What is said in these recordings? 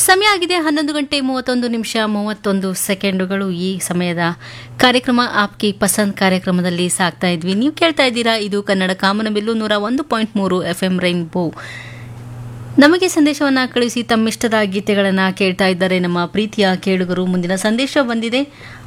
ಸಮಯ ಆಗಿದೆ ಹನ್ನೊಂದು ಗಂಟೆ ಮೂವತ್ತೊಂದು ನಿಮಿಷ ಮೂವತ್ತೊಂದು ಸೆಕೆಂಡುಗಳು ಈ ಸಮಯದ ಕಾರ್ಯಕ್ರಮ ಆಪ್ಕಿ ಪಸಂದ್ ಕಾರ್ಯಕ್ರಮದಲ್ಲಿ ಸಾಕ್ತಾ ಇದ್ವಿ ನೀವು ಕೇಳ್ತಾ ಇದ್ದೀರಾ ಇದು ಕನ್ನಡ ಕಾಮನಬಿಲ್ಲು ನೂರ ಒಂದು ಪಾಯಿಂಟ್ ಮೂರು ಎಫ್ ಎಂ ರೈನ್ಬೋ ನಮಗೆ ಸಂದೇಶವನ್ನು ಕಳುಹಿಸಿ ತಮ್ಮಿಷ್ಟದ ಗೀತೆಗಳನ್ನು ಕೇಳ್ತಾ ಇದ್ದಾರೆ ನಮ್ಮ ಪ್ರೀತಿಯ ಕೇಳುಗರು ಮುಂದಿನ ಸಂದೇಶ ಬಂದಿದೆ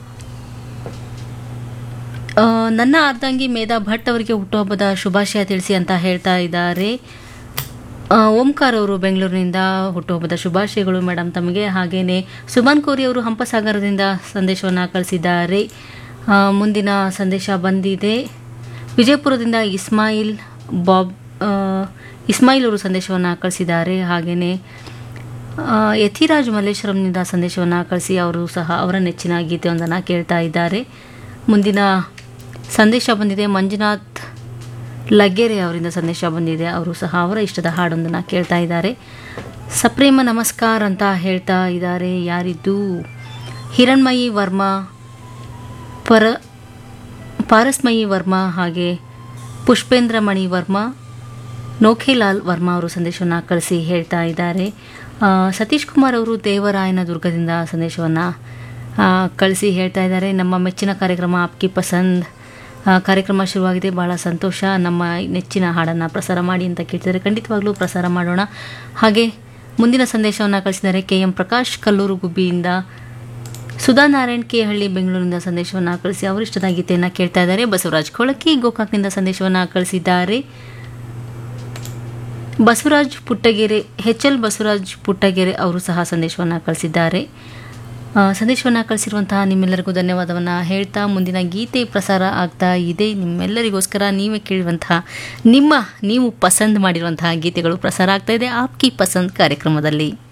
ಆ, ನನ್ನ ಅರ್ಧಾಂಗಿ ಮೇಧಾ ಭಟ್ ಅವರಿಗೆ ಹುಟ್ಟುಹಬ್ಬದ ಶುಭಾಶಯ ತಿಳಿಸಿ ಅಂತ ಹೇಳ್ತಾ ಇದ್ದಾರೆ ಆ, ಓಂಕಾರ್ ಅವರು ಬೆಂಗಳೂರಿನಿಂದ ಹುಟ್ಟುಹಬ್ಬದ ಶುಭಾಶಯಗಳು ಮೇಡಮ್ ತಮಗೆ ಹಾಗೇನೆ ಸುಮನ್ ಕೋರಿ ಅವರು ಹಂಪಸಾಗರದಿಂದ ಸಂದೇಶವನ್ನು ಕಳಿಸಿದ್ದಾರೆ ಆ, ಮುಂದಿನ ಸಂದೇಶ ಬಂದಿದೆ ವಿಜಯಪುರದಿಂದ ಇಸ್ಮಾಯಿಲ್ ಬಾಬ್ ಆ, ಇಸ್ಮಾಯಿಲ್ ಅವರು ಸಂದೇಶವನ್ನು ಕಳಿಸಿದ್ದಾರೆ ಹಾಗೆಯೇ ಯತಿರಾಜ್ ಮಲ್ಲೇಶ್ವರಂನಿಂದ ಸಂದೇಶವನ್ನು ಕಳಿಸಿ ಅವರು ಸಹ ಅವರ ನೆಚ್ಚಿನ ಗೀತೆಯೊಂದನ್ನು ಕೇಳ್ತಾ ಇದ್ದಾರೆ ಮುಂದಿನ ಸಂದೇಶ ಬಂದಿದೆ ಮಂಜುನಾಥ್ ಲಗ್ಗೆರೆ ಅವರಿಂದ ಸಂದೇಶ ಬಂದಿದೆ ಅವರು ಸಹ ಅವರ ಇಷ್ಟದ ಹಾಡೊಂದನ್ನು ಕೇಳ್ತಾ ಇದ್ದಾರೆ ಸಪ್ರೇಮ ನಮಸ್ಕಾರ ಅಂತ ಹೇಳ್ತಾ ಇದ್ದಾರೆ ಯಾರಿದ್ದು ಹಿರಣ್ಮಯಿ ವರ್ಮಾ ಪರ ಪಾರಸ್ಮಯಿ ವರ್ಮಾ ಹಾಗೆ ಪುಷ್ಪೇಂದ್ರ ಮಣಿ ವರ್ಮಾ ನೋಖೇಲಾಲ್ ವರ್ಮಾ ಅವರು ಸಂದೇಶವನ್ನು ಕಳಿಸಿ ಹೇಳ್ತಾ ಇದ್ದಾರೆ ಆ, ಸತೀಶ್ ಕುಮಾರ್ ಅವರು ದೇವರಾಯನ ದುರ್ಗದಿಂದ ಸಂದೇಶವನ್ನು ಕಳಿಸಿ ಹೇಳ್ತಾ ಇದ್ದಾರೆ ನಮ್ಮ ಮೆಚ್ಚಿನ ಕಾರ್ಯಕ್ರಮ ಆಪ್ಕಿ ಪಸಂದ್ ಆ, ಕಾರ್ಯಕ್ರಮ ಶುರುವಾಗಿದೆ ಬಹಳ ಸಂತೋಷ ನಮ್ಮ ನೆಚ್ಚಿನ ಹಾಡನ್ನು ಪ್ರಸಾರ ಮಾಡಿ ಅಂತ ಕೇಳ್ತಿದ್ದಾರೆ ಖಂಡಿತವಾಗ್ಲೂ ಪ್ರಸಾರ ಮಾಡೋಣ ಹಾಗೆ ಮುಂದಿನ ಸಂದೇಶವನ್ನು ಕಳಿಸಿದ್ದಾರೆ ಕೆ ಎಂ ಪ್ರಕಾಶ್ ಕಲ್ಲೂರು ಗುಬ್ಬಿಯಿಂದ ಸುಧಾ ನಾರಾಯಣ್ ಕೆ ಹಳ್ಳಿ ಬೆಂಗಳೂರಿನಿಂದ ಸಂದೇಶವನ್ನು ಕಳಿಸಿ ಅವರಿಷ್ಟದ ಗೀತೆಯನ್ನು ಕೇಳ್ತಾ ಇದ್ದಾರೆ ಬಸವರಾಜ್ ಕೊಳಕಿ ಗೋಕಾಕ್ನಿಂದ ಸಂದೇಶವನ್ನು ಕಳಿಸಿದ್ದಾರೆ ಬಸವರಾಜ್ ಪುಟ್ಟಗೆರೆ ಎಚ್ ಎಲ್ ಬಸವರಾಜ್ ಪುಟ್ಟಗೆರೆ ಅವರು ಸಹ ಸಂದೇಶವನ್ನು ಕಳಿಸಿದ್ದಾರೆ ಆ, ಸಂದೇಶವನ್ನು ಕಳಿಸಿರುವಂತಹ ನಿಮ್ಮೆಲ್ಲರಿಗೂ ಧನ್ಯವಾದವನ್ನು ಹೇಳ್ತಾ ಮುಂದಿನ ಗೀತೆ ಪ್ರಸಾರ ಆಗ್ತಾ ಇದೆ ನಿಮ್ಮೆಲ್ಲರಿಗೋಸ್ಕರ ನೀವೇ ಕೇಳುವಂತಹ ನಿಮ್ಮ ನೀವು ಪಸಂದ್ ಮಾಡಿರುವಂತಹ ಗೀತೆಗಳು ಪ್ರಸಾರ ಆಗ್ತಾ ಇದೆ ಆಪ್ಕಿ ಪಸಂದ್ ಕಾರ್ಯಕ್ರಮದಲ್ಲಿ